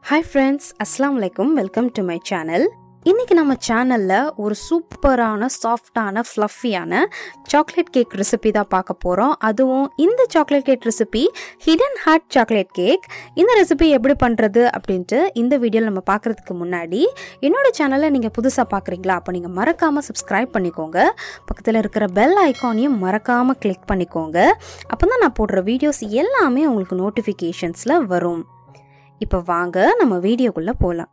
Hi friends அஸ்லாம் வலைக்கும் welcome to my channel இன்றைக்கி நம்ம சேனலில் ஒரு சூப்பரான சாஃப்டான ஃப்ளஃபியான சாக்லேட் கேக் ரெசிபி தான் பார்க்க போகிறோம் அதுவும் இந்த chocolate cake recipe hidden heart chocolate cake இந்த ரெசிபி எப்படி பண்ணுறது அப்படின்ட்டு இந்த வீடியோவில் நம்ம பார்க்குறதுக்கு முன்னாடி என்னோட சேனலை நீங்கள் புதுசாக பார்க்குறீங்களா அப்போ நீங்கள் மறக்காமல் சப்ஸ்கிரைப் பண்ணிக்கோங்க பக்கத்தில் இருக்கிற பெல் ஐக்கானையும் மறக்காமல் கிளிக் பண்ணிக்கோங்க அப்போ தான் நான் போடுற வீடியோஸ் எல்லாமே உங்களுக்கு நோட்டிஃபிகேஷன்ஸில் வரும் இப்போ வாங்க நம்ம வீடியோக்குள்ளே போகலாம்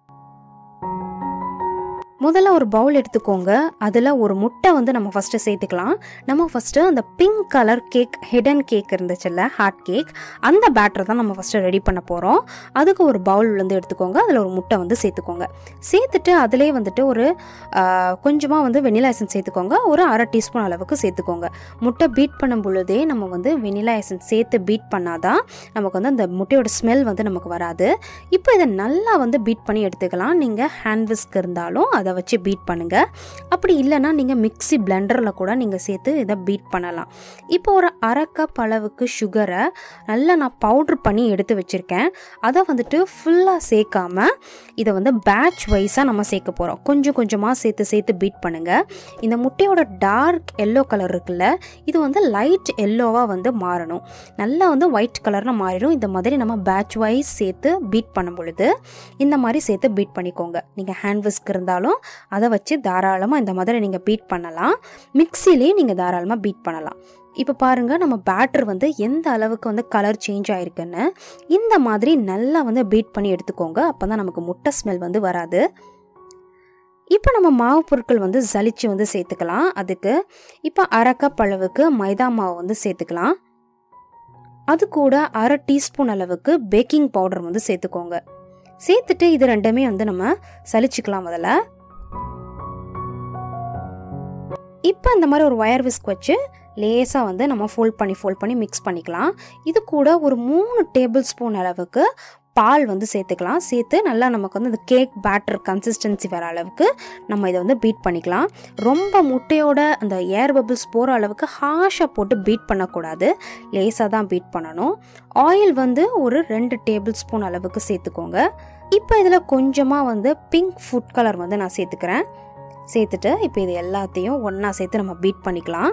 முதல்ல ஒரு பவுல் எடுத்துக்கோங்க அதில் ஒரு முட்டை வந்து நம்ம ஃபஸ்ட்டு சேர்த்துக்கலாம் நம்ம ஃபஸ்ட்டு அந்த pink colour cake hidden cake இருந்துச்சுல்ல ஹார்ட் கேக் அந்த பேட்டரை தான் நம்ம ஃபஸ்ட்டு ரெடி பண்ண போகிறோம் அதுக்கு ஒரு பவுல் வந்து எடுத்துக்கோங்க அதில் ஒரு முட்டை வந்து சேர்த்துக்கோங்க சேர்த்துட்டு அதிலே வந்துட்டு ஒரு கொஞ்சமாக வந்து வெனிலா எசன்ஸ் சேர்த்துக்கோங்க ஒரு அரை டீஸ்பூன் அளவுக்கு சேர்த்துக்கோங்க முட்டை பீட் பண்ணும் பொழுதே நம்ம வந்து வெனிலா எசன்ஸ் சேர்த்து பீட் பண்ணாதான் நமக்கு வந்து அந்த முட்டையோட ஸ்மெல் வந்து நமக்கு வராது இப்போ இதை நல்லா வந்து பீட் பண்ணி எடுத்துக்கலாம் நீங்கள் ஹேண்ட் விஸ்க் இருந்தாலும் அதை வச்சு பீட் பண்ணுங்கள் அப்படி இல்லைன்னா நீங்கள் மிக்சி பிளெண்டரில் கூட நீங்கள் சேர்த்து இதை பீட் பண்ணலாம் இப்போ ஒரு அரை கப் அளவுக்கு சுகரை நல்லா நான் பவுட்ரு பண்ணி எடுத்து வச்சுருக்கேன் அதை வந்துட்டு ஃபுல்லாக சேர்க்காம இதை வந்து பேட்ச் வைஸாக நம்ம சேர்க்க போகிறோம் கொஞ்சம் கொஞ்சமாக சேர்த்து சேர்த்து பீட் பண்ணுங்கள் இந்த முட்டையோட டார்க் எல்லோ கலர் இருக்குல்ல இது வந்து லைட் எல்லோவாக வந்து மாறணும் நல்லா வந்து ஒயிட் கலரில் மாறிடும் இந்த மாதிரி நம்ம பேட்ச் வைஸ் சேர்த்து பீட் பண்ணும் பொழுது இந்த மாதிரி சேர்த்து பீட் பண்ணிக்கோங்க நீங்கள் ஹேண்ட் விஸ்க் இருந்தாலும் அதை வச்சு தாராளமாக இந்த மாதிரி நீங்கள் பீட் பண்ணலாம் மிக்சிலேயும் நீங்கள் தாராளமாக பீட் பண்ணலாம் இப்போ பாருங்கள் நம்ம பேட்டர் வந்து எந்த அளவுக்கு வந்து கலர் சேஞ்ச் ஆயிருக்குன்னு இந்த மாதிரி நல்லா வந்து பீட் பண்ணி எடுத்துக்கோங்க அப்போ தான் நமக்கு முட்டை ஸ்மெல் வந்து வராது இப்போ நம்ம மாவு பொருட்கள் வந்து ஜலிச்சு வந்து சேர்த்துக்கலாம் அதுக்கு இப்போ அரை கப் அளவுக்கு மைதா மாவு வந்து சேர்த்துக்கலாம் அது கூட அரை டீஸ்பூன் அளவுக்கு பேக்கிங் பவுடர் வந்து சேர்த்துக்கோங்க சேர்த்துட்டு இது ரெண்டுமே வந்து நம்ம சலிச்சுக்கலாம் முதல்ல இப்போ இந்த மாதிரி ஒரு ஒயர் விஸ்க் வச்சு லேசாக வந்து நம்ம ஃபோல்ட் பண்ணி ஃபோல்ட் பண்ணி மிக்ஸ் பண்ணிக்கலாம் இது கூட ஒரு மூணு டேபிள் ஸ்பூன் அளவுக்கு பால் வந்து சேர்த்துக்கலாம் சேர்த்து நல்லா நமக்கு வந்து இந்த கேக் பேட்டர் கன்சிஸ்டன்சி வர அளவுக்கு நம்ம இதை வந்து பீட் பண்ணிக்கலாம் ரொம்ப முட்டையோட அந்த ஏர் பபிள்ஸ் போகிற அளவுக்கு ஹாஷாக போட்டு பீட் பண்ணக்கூடாது லேசாக தான் பீட் பண்ணணும் ஆயில் வந்து ஒரு ரெண்டு டேபிள் ஸ்பூன் அளவுக்கு சேர்த்துக்கோங்க இப்போ இதில் கொஞ்சமாக வந்து பிங்க் ஃபுட் கலர் வந்து நான் சேர்த்துக்கிறேன் சேர்த்துட்டு இப்போ இது எல்லாத்தையும் ஒன்றா சேர்த்து நம்ம பீட் பண்ணிக்கலாம்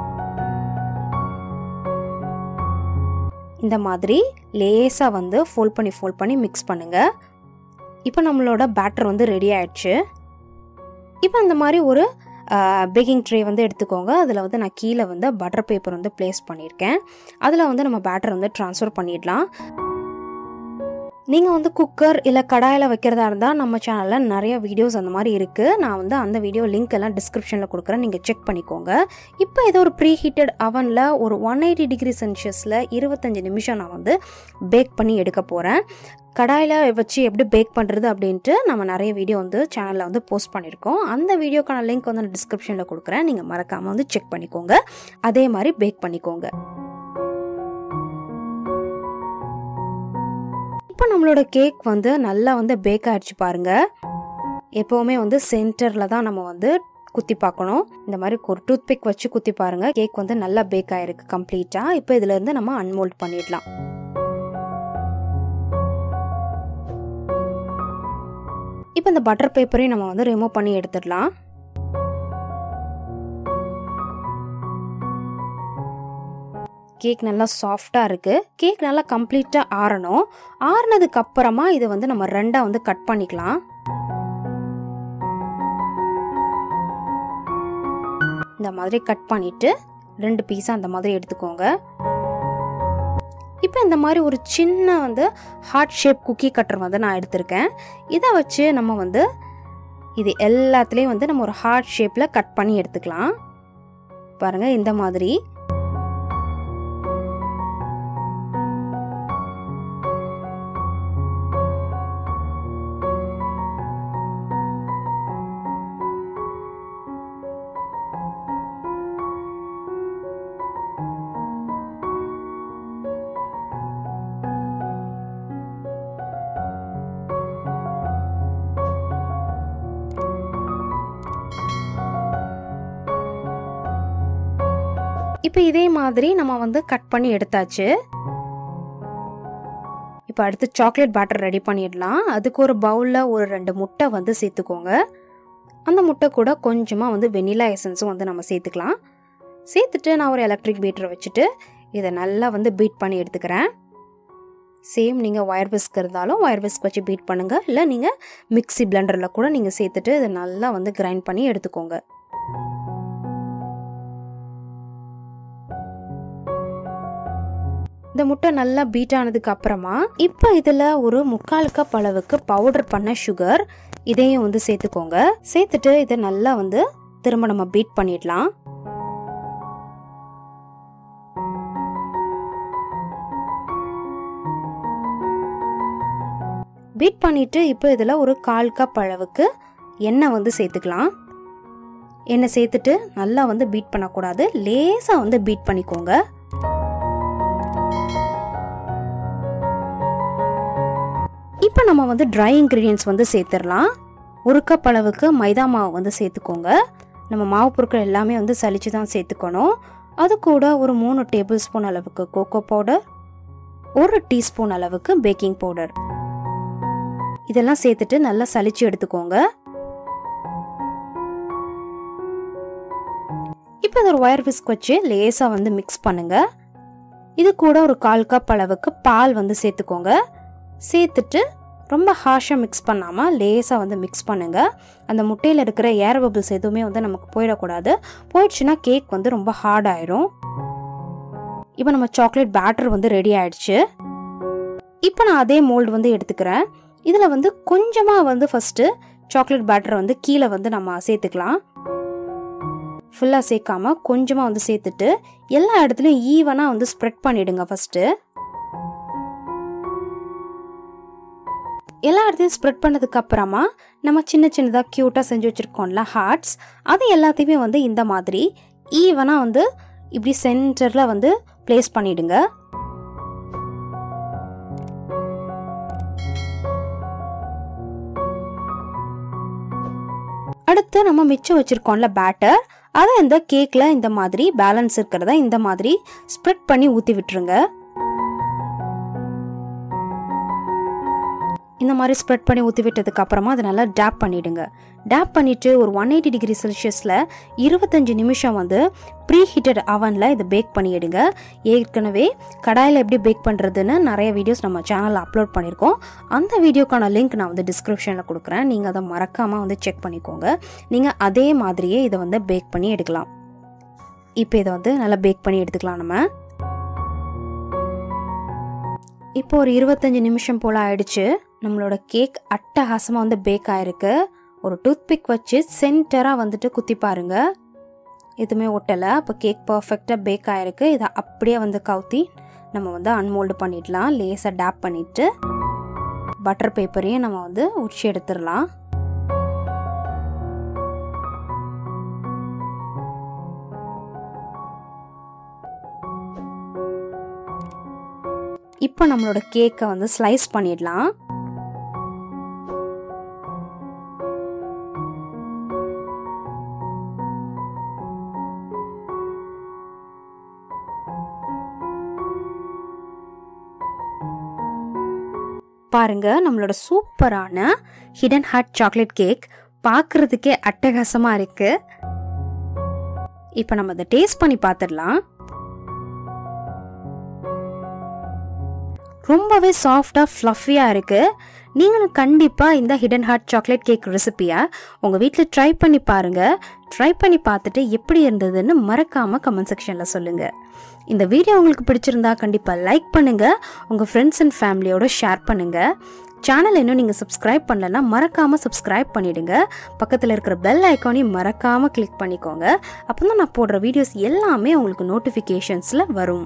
இந்த மாதிரி லேசாக வந்து ஃபோல்ட் பண்ணி ஃபோல்ட் பண்ணி மிக்ஸ் பண்ணுங்கள் இப்போ நம்மளோட பேட்டர் வந்து ரெடி ஆயிடுச்சு இப்போ இந்த மாதிரி ஒரு பேக்கிங் ட்ரே வந்து எடுத்துக்கோங்க அதில் வந்து நான் கீழே வந்து பட்டர் பேப்பர் வந்து ப்ளேஸ் பண்ணியிருக்கேன் அதில் வந்து நம்ம பேட்டர் வந்து ட்ரான்ஸ்ஃபர் பண்ணிடலாம் நீங்கள் வந்து குக்கர் இல்லை கடாயில் வைக்கிறதா இருந்தால் நம்ம சேனலில் நிறைய வீடியோஸ் அந்த மாதிரி இருக்குது நான் வந்து அந்த வீடியோ லிங்க் எல்லாம் டிஸ்கிரிப்ஷனில் கொடுக்குறேன் நீங்கள் செக் பண்ணிக்கோங்க இப்போ இதை ஒரு ப்ரீ ஹீட்டட் அவனில் ஒரு ஒன் எயிட்டி டிகிரி செல்சியஸில் இருபத்தஞ்சி நிமிஷம் நான் வந்து பேக் பண்ணி எடுக்க போகிறேன் கடாயில் வச்சு எப்படி பேக் பண்ணுறது அப்படின்ட்டு நம்ம நிறைய வீடியோ வந்து சேனலில் வந்து போஸ்ட் பண்ணியிருக்கோம் அந்த வீடியோக்கான லிங்க் வந்து நான் டிஸ்கிரிப்ஷனில் கொடுக்குறேன் நீங்கள் மறக்காமல் வந்து செக் பண்ணிக்கோங்க அதே மாதிரி பேக் பண்ணிக்கோங்க இப்போ நம்மளோட கேக் வந்து நல்லா வந்து பேக் ஆகிடுச்சு பாருங்கள் எப்போவுமே வந்து சென்டரில் தான் நம்ம வந்து குத்தி பார்க்கணும் இந்த மாதிரி ஒரு டூத் பிக் வச்சு குத்தி பாருங்கள் கேக் வந்து நல்லா பேக் ஆகிருக்கு கம்ப்ளீட்டாக இப்போ இதுலேருந்து நம்ம அன்மோல்ட் பண்ணிடலாம் இப்போ இந்த பட்டர் பேப்பரையும் நம்ம வந்து ரிமூவ் பண்ணி எடுத்துடலாம் கேக் நல்லா சாஃப்டாக இருக்குது கேக் நல்லா கம்ப்ளீட்டாக ஆறணும் ஆறுனதுக்கு அப்புறமா இதை வந்து நம்ம ரெண்டாக வந்து கட் பண்ணிக்கலாம் இந்த மாதிரி கட் பண்ணிவிட்டு ரெண்டு பீஸாக அந்த மாதிரி எடுத்துக்கோங்க இப்போ இந்த மாதிரி ஒரு சின்ன வந்து ஹார்ட் ஷேப் குக்கி கட்டர் வந்து நான் எடுத்திருக்கேன் இதை வச்சு நம்ம வந்து இது எல்லாத்துலேயும் வந்து நம்ம ஒரு ஹார்ட் ஷேப்பில் கட் பண்ணி எடுத்துக்கலாம் பாருங்கள் இந்த மாதிரி இப்போ இதே மாதிரி நம்ம வந்து கட் பண்ணி எடுத்தாச்சு இப்போ இப்போ அடுத்து சாக்லேட் பேட்டர் ரெடி பண்ணிடலாம் அதுக்கு ஒரு பவுலில் ஒரு ரெண்டு முட்டை வந்து சேர்த்துக்கோங்க அந்த முட்டை கூட கொஞ்சமாக வந்து வெனிலா எசன்ஸும் வந்து நம்ம சேர்த்துக்கலாம் சேர்த்துட்டு நான் ஒரு எலக்ட்ரிக் பீட்டரை வச்சுட்டு இதை நல்லா வந்து பீட் பண்ணி எடுத்துக்கிறேன் சேம் நீங்கள் ஒயர் விஸ்க் இருந்தாலும் ஒயர் விஸ்க் வச்சு பீட் பண்ணுங்கள் இல்லை நீங்கள் மிக்ஸி பிளெண்டரில் கூட நீங்கள் சேர்த்துட்டு இதை நல்லா வந்து கிரைண்ட் பண்ணி எடுத்துக்கோங்க இந்த முட்டை நல்லா பீட் ஆனதுக்கு அப்புறமா இப்போ இதில் ஒரு முக்கால் கப் அளவுக்கு பவுடர் பண்ண சுகர் இதையும் வந்து சேர்த்துக்கோங்க சேர்த்துட்டு இதை நல்லா வந்து திரும்ப நம்ம பீட் பண்ணிடலாம் பீட் பண்ணிட்டு இப்போ இதில் ஒரு கால் கப் அளவுக்கு எண்ணெய் வந்து சேர்த்துக்கலாம் எண்ணெய் சேர்த்துட்டு நல்லா வந்து பீட் பண்ணக்கூடாது லேசாக வந்து பீட் பண்ணிக்கோங்க இப்போ நம்ம வந்து ட்ரை இன்க்ரீடியன்ஸ் வந்து சேர்த்துடலாம் ஒரு கப் அளவுக்கு மைதா மாவு வந்து சேர்த்துக்கோங்க நம்ம மாவு பொருட்கள் எல்லாமே வந்து சலிச்சு தான் சேர்த்துக்கணும் அது கூட ஒரு மூணு டேபிள் ஸ்பூன் அளவுக்கு கோகோ பவுடர் ஒரு டீஸ்பூன் அளவுக்கு பேக்கிங் பவுடர் இதெல்லாம் சேர்த்துட்டு நல்லா சலிச்சு எடுத்துக்கோங்க இப்போ இதை ஒரு ஒயர் விஸ்க் வச்சு லேசாக வந்து மிக்ஸ் பண்ணுங்க இது கூட ஒரு கால் கப் அளவுக்கு பால் வந்து சேர்த்துக்கோங்க சேர்த்துட்டு ரொம்ப ஹாஷாக மிக்ஸ் பண்ணாமல் லேசாக வந்து மிக்ஸ் பண்ணுங்கள் அந்த முட்டையில் இருக்கிற ஏர் பபிள்ஸ் எதுவுமே வந்து நமக்கு போயிடக்கூடாது போயிடுச்சுன்னா கேக் வந்து ரொம்ப ஹார்ட் ஆயிரும் இப்போ நம்ம சாக்லேட் பேட்டர் வந்து ரெடி ஆயிடுச்சு இப்போ நான் அதே மோல்டு வந்து எடுத்துக்கிறேன் இதில் வந்து கொஞ்சமாக வந்து ஃபஸ்ட்டு சாக்லேட் பேட்டரை வந்து கீழே வந்து நம்ம சேர்த்துக்கலாம் ஃபுல்லாக சேர்க்காம கொஞ்சமாக வந்து சேர்த்துட்டு எல்லா இடத்துலையும் ஈவனாக வந்து ஸ்ப்ரெட் பண்ணிடுங்க ஃபஸ்ட்டு எல்லா இடத்தையும் ஸ்ப்ரெட் பண்ணதுக்கு அப்புறமா நம்ம சின்ன சின்னதாக க்யூட்டாக செஞ்சு வச்சுருக்கோம்ல ஹார்ட்ஸ் அது எல்லாத்தையுமே வந்து இந்த மாதிரி ஈவனாக வந்து இப்படி சென்டரில் வந்து ப்ளேஸ் பண்ணிடுங்க அடுத்து நம்ம மிச்சம் வச்சுருக்கோம்ல பேட்டர் அதை இந்த கேக்கில் இந்த மாதிரி பேலன்ஸ் இருக்கிறத இந்த மாதிரி ஸ்ப்ரெட் பண்ணி ஊற்றி விட்டுருங்க இந்த மாதிரி ஸ்ப்ரெட் பண்ணி ஊற்றி விட்டதுக்கு அப்புறமா அதை நல்லா டேப் பண்ணிவிடுங்க டேப் பண்ணிவிட்டு ஒரு ஒன் எயிட்டி டிகிரி செல்சியஸில் இருபத்தஞ்சி நிமிஷம் வந்து ப்ரீ ஹீட்டட் அவனில் இதை பேக் பண்ணிடுங்க ஏற்கனவே கடாயில் எப்படி பேக் பண்ணுறதுன்னு நிறைய வீடியோஸ் நம்ம சேனலில் அப்லோட் பண்ணியிருக்கோம் அந்த வீடியோக்கான லிங்க் நான் வந்து டிஸ்கிரிப்ஷனில் கொடுக்குறேன் நீங்கள் அதை மறக்காமல் வந்து செக் பண்ணிக்கோங்க நீங்கள் அதே மாதிரியே இதை வந்து பேக் பண்ணி எடுக்கலாம் இப்போ இதை வந்து நல்லா பேக் பண்ணி எடுத்துக்கலாம் நம்ம இப்போ ஒரு இருபத்தஞ்சி நிமிஷம் போல் ஆயிடுச்சு நம்மளோட கேக் அட்டகாசமாக வந்து பேக் ஆயிருக்கு ஒரு டூத்பிக் வச்சு சென்டராக வந்துட்டு குத்தி பாருங்க எதுவுமே ஒட்டலை அப்போ கேக் பர்ஃபெக்டாக பேக் ஆயிருக்கு இதை அப்படியே வந்து கவுத்தி நம்ம வந்து அன்மோல்டு பண்ணிடலாம் லேசாக டேப் பண்ணிவிட்டு பட்டர் பேப்பரையும் நம்ம வந்து உச்சி எடுத்துடலாம் இப்போ நம்மளோட கேக்கை வந்து ஸ்லைஸ் பண்ணிடலாம் பாருங்க நம்மளோட சூப்பரான ஹிடன் ஹார்ட் சாக்லேட் கேக் பார்க்குறதுக்கே அட்டகாசமாக இருக்கு இப்போ நம்ம அதை டேஸ்ட் பண்ணி பார்த்துடலாம் ரொம்பவே சாஃப்டாக ஃப்ளஃபியாக இருக்குது நீங்களும் கண்டிப்பாக இந்த ஹிடன் ஹார்ட் சாக்லேட் கேக் ரெசிப்பியை உங்கள் வீட்டில் ட்ரை பண்ணி பாருங்கள் ட்ரை பண்ணி பார்த்துட்டு எப்படி இருந்ததுன்னு மறக்காமல் கமெண்ட் செக்ஷனில் சொல்லுங்கள் இந்த வீடியோ உங்களுக்கு பிடிச்சிருந்தா கண்டிப்பாக லைக் பண்ணுங்கள் உங்கள் ஃப்ரெண்ட்ஸ் அண்ட் ஃபேமிலியோட ஷேர் பண்ணுங்கள் சேனல் இன்னும் நீங்கள் சப்ஸ்கிரைப் பண்ணலன்னா மறக்காமல் சப்ஸ்கிரைப் பண்ணிவிடுங்க பக்கத்தில் இருக்கிற பெல் ஐக்கானையும் மறக்காமல் கிளிக் பண்ணிக்கோங்க அப்போ தான் நான் போடுற வீடியோஸ் எல்லாமே உங்களுக்கு நோட்டிஃபிகேஷன்ஸில் வரும்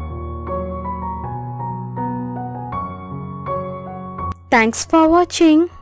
Thanks for watching.